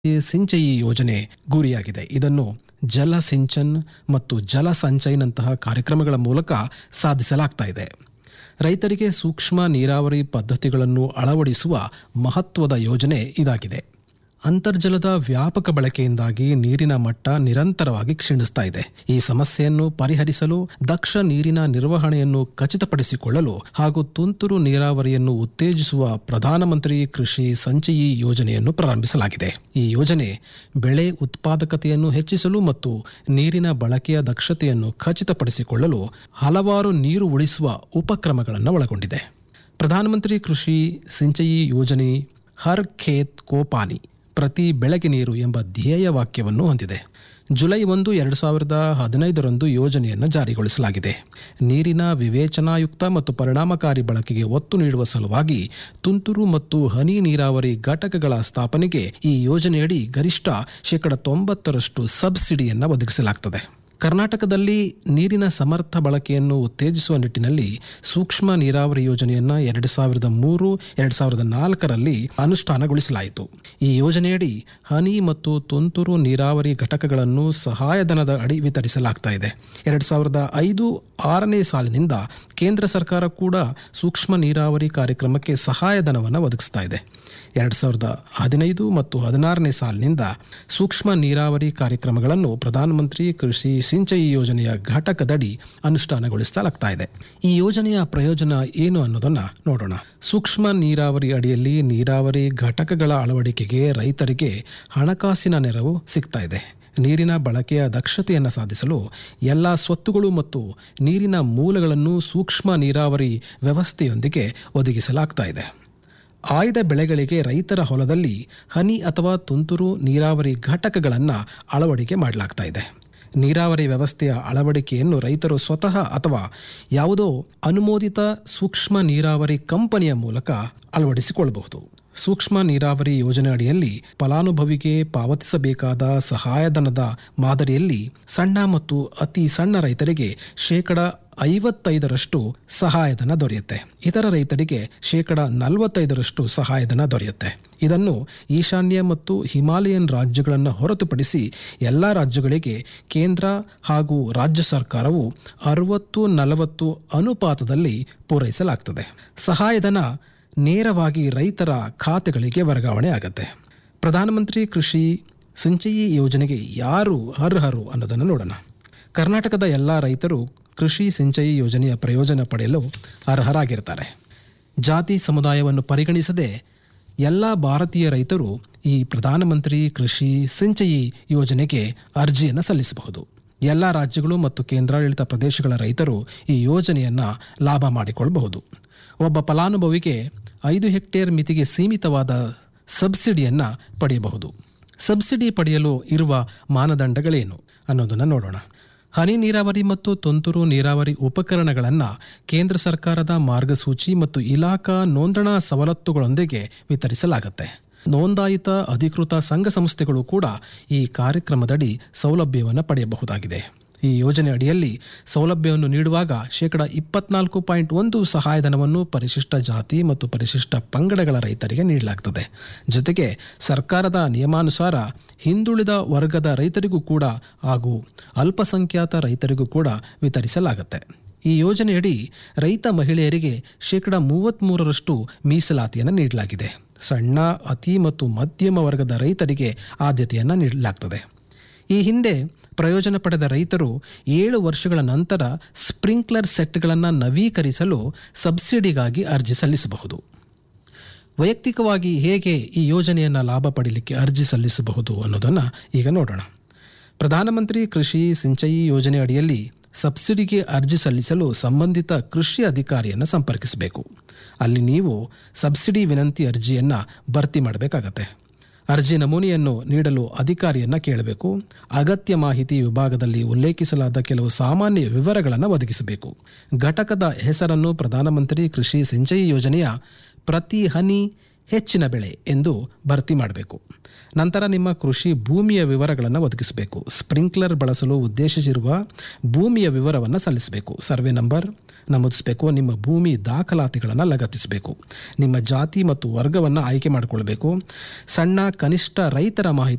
ಈ ಸಿಂಚಯಿ ಯೋಜನೆ ಗುರಿಯಾಗಿದೆ ಇದನ್ನು ಜಲ ಸಿಂಚನ್ ಮತ್ತು ಜಲ ಸಂಚಯನಂತಹ ಕಾರ್ಯಕ್ರಮಗಳ ಮೂಲಕ ಸಾಧಿಸಲಾಗ್ತಾ ಇದೆ ರೈತರಿಗೆ ಸೂಕ್ಷ್ಮ ನೀರಾವರಿ ಪದ್ಧತಿಗಳನ್ನು ಅಳವಡಿಸುವ ಮಹತ್ವದ ಯೋಜನೆ ಇದಾಗಿದೆ ಅಂತರ್ಜಲದ ವ್ಯಾಪಕ ಬಳಕೆಯಿಂದಾಗಿ ನೀರಿನ ಮಟ್ಟ ನಿರಂತರವಾಗಿ ಕ್ಷೀಣಿಸ್ತಾ ಇದೆ ಈ ಸಮಸ್ಯೆಯನ್ನು ಪರಿಹರಿಸಲು ದಕ್ಷ ನೀರಿನ ನಿರ್ವಹಣೆಯನ್ನು ಖಚಿತಪಡಿಸಿಕೊಳ್ಳಲು ಹಾಗೂ ತುಂತುರು ನೀರಾವರಿಯನ್ನು ಉತ್ತೇಜಿಸುವ ಪ್ರಧಾನಮಂತ್ರಿ ಕೃಷಿ ಸಂಚಯಿ ಯೋಜನೆಯನ್ನು ಪ್ರಾರಂಭಿಸಲಾಗಿದೆ ಈ ಯೋಜನೆ ಬೆಳೆ ಉತ್ಪಾದಕತೆಯನ್ನು ಹೆಚ್ಚಿಸಲು ಮತ್ತು ನೀರಿನ ಬಳಕೆಯ ದಕ್ಷತೆಯನ್ನು ಖಚಿತಪಡಿಸಿಕೊಳ್ಳಲು ಹಲವಾರು ನೀರು ಉಳಿಸುವ ಉಪಕ್ರಮಗಳನ್ನು ಒಳಗೊಂಡಿದೆ ಪ್ರಧಾನಮಂತ್ರಿ ಕೃಷಿ ಸಿಂಚಯಿ ಯೋಜನೆ ಹರ್ ಖೇತ್ ಕೋ ಪಾನಿ ಪ್ರತಿ ಬೆಳೆಗೆ ನೀರು ಎಂಬ ಧ್ಯೇಯ ವಾಕ್ಯವನ್ನು ಹೊಂದಿದೆ ಜುಲೈ ಒಂದು ಎರಡು ಸಾವಿರದ ಹದಿನೈದರಂದು ಯೋಜನೆಯನ್ನು ಜಾರಿಗೊಳಿಸಲಾಗಿದೆ ನೀರಿನ ವಿವೇಚನಾಯುಕ್ತ ಮತ್ತು ಪರಿಣಾಮಕಾರಿ ಬಳಕೆಗೆ ಒತ್ತು ನೀಡುವ ಸಲುವಾಗಿ ತುಂತುರು ಮತ್ತು ಹನಿ ನೀರಾವರಿ ಘಟಕಗಳ ಸ್ಥಾಪನೆಗೆ ಈ ಯೋಜನೆಯಡಿ ಗರಿಷ್ಠ ಶೇಕಡ ತೊಂಬತ್ತರಷ್ಟು ಸಬ್ಸಿಡಿಯನ್ನು ಒದಗಿಸಲಾಗುತ್ತದೆ ಕರ್ನಾಟಕದಲ್ಲಿ ನೀರಿನ ಸಮರ್ಥ ಬಳಕೆಯನ್ನು ಉತ್ತೇಜಿಸುವ ನಿಟ್ಟಿನಲ್ಲಿ ಸೂಕ್ಷ್ಮ ನೀರಾವರಿ ಯೋಜನೆಯನ್ನ ಎರಡು ಸಾವಿರದ ಮೂರು ಎರಡು ಸಾವಿರದ ನಾಲ್ಕರಲ್ಲಿ ಅನುಷ್ಠಾನಗೊಳಿಸಲಾಯಿತು ಈ ಯೋಜನೆಯಡಿ ಹನಿ ಮತ್ತು ತುಂತುರು ನೀರಾವರಿ ಘಟಕಗಳನ್ನು ಸಹಾಯಧನದ ಅಡಿ ವಿತರಿಸಲಾಗ್ತಾ ಇದೆ ಎರಡು ಸಾವಿರದ ಐದು ಆರನೇ ಸಾಲಿನಿಂದ ಕೇಂದ್ರ ಸರ್ಕಾರ ಕೂಡ ಸೂಕ್ಷ್ಮ ನೀರಾವರಿ ಕಾರ್ಯಕ್ರಮಕ್ಕೆ ಸಹಾಯಧನವನ್ನು ಒದಗಿಸ್ತಾ ಇದೆ ಎರಡು ಸಾವಿರದ ಹದಿನೈದು ಮತ್ತು ಹದಿನಾರನೇ ಸಾಲಿನಿಂದ ಸೂಕ್ಷ್ಮ ನೀರಾವರಿ ಕಾರ್ಯಕ್ರಮಗಳನ್ನು ಪ್ರಧಾನಮಂತ್ರಿ ಕೃಷಿ ಸಿಂಚಯಿ ಯೋಜನೆಯ ಘಟಕದಡಿ ಅನುಷ್ಠಾನಗೊಳಿಸಲಾಗ್ತಾ ಇದೆ ಈ ಯೋಜನೆಯ ಪ್ರಯೋಜನ ಏನು ಅನ್ನೋದನ್ನ ನೋಡೋಣ ಸೂಕ್ಷ್ಮ ನೀರಾವರಿ ಅಡಿಯಲ್ಲಿ ನೀರಾವರಿ ಘಟಕಗಳ ಅಳವಡಿಕೆಗೆ ರೈತರಿಗೆ ಹಣಕಾಸಿನ ನೆರವು ಸಿಗ್ತಾ ಇದೆ ನೀರಿನ ಬಳಕೆಯ ದಕ್ಷತೆಯನ್ನು ಸಾಧಿಸಲು ಎಲ್ಲ ಸ್ವತ್ತುಗಳು ಮತ್ತು ನೀರಿನ ಮೂಲಗಳನ್ನು ಸೂಕ್ಷ್ಮ ನೀರಾವರಿ ವ್ಯವಸ್ಥೆಯೊಂದಿಗೆ ಒದಗಿಸಲಾಗ್ತಾ ಇದೆ ಆಯ್ದ ಬೆಳೆಗಳಿಗೆ ರೈತರ ಹೊಲದಲ್ಲಿ ಹನಿ ಅಥವಾ ತುಂತುರು ನೀರಾವರಿ ಘಟಕಗಳನ್ನು ಅಳವಡಿಕೆ ಮಾಡಲಾಗ್ತಾ ಇದೆ ನೀರಾವರಿ ವ್ಯವಸ್ಥೆಯ ಅಳವಡಿಕೆಯನ್ನು ರೈತರು ಸ್ವತಃ ಅಥವಾ ಯಾವುದೋ ಅನುಮೋದಿತ ಸೂಕ್ಷ್ಮ ನೀರಾವರಿ ಕಂಪನಿಯ ಮೂಲಕ ಅಳವಡಿಸಿಕೊಳ್ಳಬಹುದು ಸೂಕ್ಷ್ಮ ನೀರಾವರಿ ಯೋಜನೆ ಅಡಿಯಲ್ಲಿ ಫಲಾನುಭವಿಗೆ ಪಾವತಿಸಬೇಕಾದ ಸಹಾಯಧನದ ಮಾದರಿಯಲ್ಲಿ ಸಣ್ಣ ಮತ್ತು ಅತಿ ಸಣ್ಣ ರೈತರಿಗೆ ಶೇಕಡ ಐವತ್ತೈದರಷ್ಟು ಸಹಾಯಧನ ದೊರೆಯುತ್ತೆ ಇತರ ರೈತರಿಗೆ ಶೇಕಡ ನಲವತ್ತೈದರಷ್ಟು ಸಹಾಯಧನ ದೊರೆಯುತ್ತೆ ಇದನ್ನು ಈಶಾನ್ಯ ಮತ್ತು ಹಿಮಾಲಯನ್ ರಾಜ್ಯಗಳನ್ನು ಹೊರತುಪಡಿಸಿ ಎಲ್ಲ ರಾಜ್ಯಗಳಿಗೆ ಕೇಂದ್ರ ಹಾಗೂ ರಾಜ್ಯ ಸರ್ಕಾರವು ಅರವತ್ತು ನಲವತ್ತು ಅನುಪಾತದಲ್ಲಿ ಪೂರೈಸಲಾಗ್ತದೆ ಸಹಾಯಧನ ನೇರವಾಗಿ ರೈತರ ಖಾತೆಗಳಿಗೆ ವರ್ಗಾವಣೆ ಆಗುತ್ತೆ ಪ್ರಧಾನಮಂತ್ರಿ ಕೃಷಿ ಸಿಂಚಯಿ ಯೋಜನೆಗೆ ಯಾರು ಅರ್ಹರು ಅನ್ನೋದನ್ನು ನೋಡೋಣ ಕರ್ನಾಟಕದ ಎಲ್ಲ ರೈತರು ಕೃಷಿ ಸಿಂಚಯಿ ಯೋಜನೆಯ ಪ್ರಯೋಜನ ಪಡೆಯಲು ಅರ್ಹರಾಗಿರ್ತಾರೆ ಜಾತಿ ಸಮುದಾಯವನ್ನು ಪರಿಗಣಿಸದೆ ಎಲ್ಲ ಭಾರತೀಯ ರೈತರು ಈ ಪ್ರಧಾನಮಂತ್ರಿ ಕೃಷಿ ಸಿಂಚಯಿ ಯೋಜನೆಗೆ ಅರ್ಜಿಯನ್ನು ಸಲ್ಲಿಸಬಹುದು ಎಲ್ಲ ರಾಜ್ಯಗಳು ಮತ್ತು ಕೇಂದ್ರಾಡಳಿತ ಪ್ರದೇಶಗಳ ರೈತರು ಈ ಯೋಜನೆಯನ್ನು ಲಾಭ ಮಾಡಿಕೊಳ್ಳಬಹುದು ಒಬ್ಬ ಫಲಾನುಭವಿಗೆ ಐದು ಹೆಕ್ಟೇರ್ ಮಿತಿಗೆ ಸೀಮಿತವಾದ ಸಬ್ಸಿಡಿಯನ್ನು ಪಡೆಯಬಹುದು ಸಬ್ಸಿಡಿ ಪಡೆಯಲು ಇರುವ ಮಾನದಂಡಗಳೇನು ಅನ್ನೋದನ್ನು ನೋಡೋಣ ಹನಿ ನೀರಾವರಿ ಮತ್ತು ತುಂತುರು ನೀರಾವರಿ ಉಪಕರಣಗಳನ್ನು ಕೇಂದ್ರ ಸರ್ಕಾರದ ಮಾರ್ಗಸೂಚಿ ಮತ್ತು ಇಲಾಖಾ ನೋಂದಣಾ ಸವಲತ್ತುಗಳೊಂದಿಗೆ ವಿತರಿಸಲಾಗುತ್ತೆ ನೋಂದಾಯಿತ ಅಧಿಕೃತ ಸಂಘ ಸಂಸ್ಥೆಗಳು ಕೂಡ ಈ ಕಾರ್ಯಕ್ರಮದಡಿ ಸೌಲಭ್ಯವನ್ನು ಪಡೆಯಬಹುದಾಗಿದೆ ಈ ಯೋಜನೆ ಅಡಿಯಲ್ಲಿ ಸೌಲಭ್ಯವನ್ನು ನೀಡುವಾಗ ಶೇಕಡ ಇಪ್ಪತ್ನಾಲ್ಕು ಪಾಯಿಂಟ್ ಒಂದು ಸಹಾಯಧನವನ್ನು ಪರಿಶಿಷ್ಟ ಜಾತಿ ಮತ್ತು ಪರಿಶಿಷ್ಟ ಪಂಗಡಗಳ ರೈತರಿಗೆ ನೀಡಲಾಗ್ತದೆ ಜೊತೆಗೆ ಸರ್ಕಾರದ ನಿಯಮಾನುಸಾರ ಹಿಂದುಳಿದ ವರ್ಗದ ರೈತರಿಗೂ ಕೂಡ ಹಾಗೂ ಅಲ್ಪಸಂಖ್ಯಾತ ರೈತರಿಗೂ ಕೂಡ ವಿತರಿಸಲಾಗುತ್ತೆ ಈ ಯೋಜನೆಯಡಿ ರೈತ ಮಹಿಳೆಯರಿಗೆ ಶೇಕಡ ಮೂವತ್ತ್ಮೂರರಷ್ಟು ಮೀಸಲಾತಿಯನ್ನು ನೀಡಲಾಗಿದೆ ಸಣ್ಣ ಅತಿ ಮತ್ತು ಮಧ್ಯಮ ವರ್ಗದ ರೈತರಿಗೆ ಆದ್ಯತೆಯನ್ನು ನೀಡಲಾಗ್ತದೆ ಈ ಹಿಂದೆ ಪ್ರಯೋಜನ ಪಡೆದ ರೈತರು ಏಳು ವರ್ಷಗಳ ನಂತರ ಸ್ಪ್ರಿಂಕ್ಲರ್ ಸೆಟ್ಗಳನ್ನು ನವೀಕರಿಸಲು ಸಬ್ಸಿಡಿಗಾಗಿ ಅರ್ಜಿ ಸಲ್ಲಿಸಬಹುದು ವೈಯಕ್ತಿಕವಾಗಿ ಹೇಗೆ ಈ ಯೋಜನೆಯನ್ನು ಲಾಭ ಪಡೀಲಿಕ್ಕೆ ಅರ್ಜಿ ಸಲ್ಲಿಸಬಹುದು ಅನ್ನೋದನ್ನು ಈಗ ನೋಡೋಣ ಪ್ರಧಾನಮಂತ್ರಿ ಕೃಷಿ ಸಿಂಚಯಿ ಯೋಜನೆ ಅಡಿಯಲ್ಲಿ ಸಬ್ಸಿಡಿಗೆ ಅರ್ಜಿ ಸಲ್ಲಿಸಲು ಸಂಬಂಧಿತ ಕೃಷಿ ಅಧಿಕಾರಿಯನ್ನು ಸಂಪರ್ಕಿಸಬೇಕು ಅಲ್ಲಿ ನೀವು ಸಬ್ಸಿಡಿ ವಿನಂತಿ ಅರ್ಜಿಯನ್ನು ಭರ್ತಿ ಮಾಡಬೇಕಾಗತ್ತೆ ಅರ್ಜಿ ನಮೂನೆಯನ್ನು ನೀಡಲು ಅಧಿಕಾರಿಯನ್ನ ಕೇಳಬೇಕು ಅಗತ್ಯ ಮಾಹಿತಿ ವಿಭಾಗದಲ್ಲಿ ಉಲ್ಲೇಖಿಸಲಾದ ಕೆಲವು ಸಾಮಾನ್ಯ ವಿವರಗಳನ್ನು ಒದಗಿಸಬೇಕು ಘಟಕದ ಹೆಸರನ್ನು ಪ್ರಧಾನಮಂತ್ರಿ ಕೃಷಿ ಸಿಂಚಯಿ ಯೋಜನೆಯ ಪ್ರತಿ ಹನಿ ಹೆಚ್ಚಿನ ಬೆಳೆ ಎಂದು ಭರ್ತಿ ಮಾಡಬೇಕು ನಂತರ ನಿಮ್ಮ ಕೃಷಿ ಭೂಮಿಯ ವಿವರಗಳನ್ನು ಒದಗಿಸಬೇಕು ಸ್ಪ್ರಿಂಕ್ಲರ್ ಬಳಸಲು ಉದ್ದೇಶಿಸಿರುವ ಭೂಮಿಯ ವಿವರವನ್ನು ಸಲ್ಲಿಸಬೇಕು ಸರ್ವೆ ನಂಬರ್ ನಮೂದಿಸಬೇಕು ನಿಮ್ಮ ಭೂಮಿ ದಾಖಲಾತಿಗಳನ್ನು ಲಗತ್ತಿಸಬೇಕು ನಿಮ್ಮ ಜಾತಿ ಮತ್ತು ವರ್ಗವನ್ನು ಆಯ್ಕೆ ಮಾಡಿಕೊಳ್ಬೇಕು ಸಣ್ಣ ಕನಿಷ್ಠ ರೈತರ ಮಾಹಿತಿ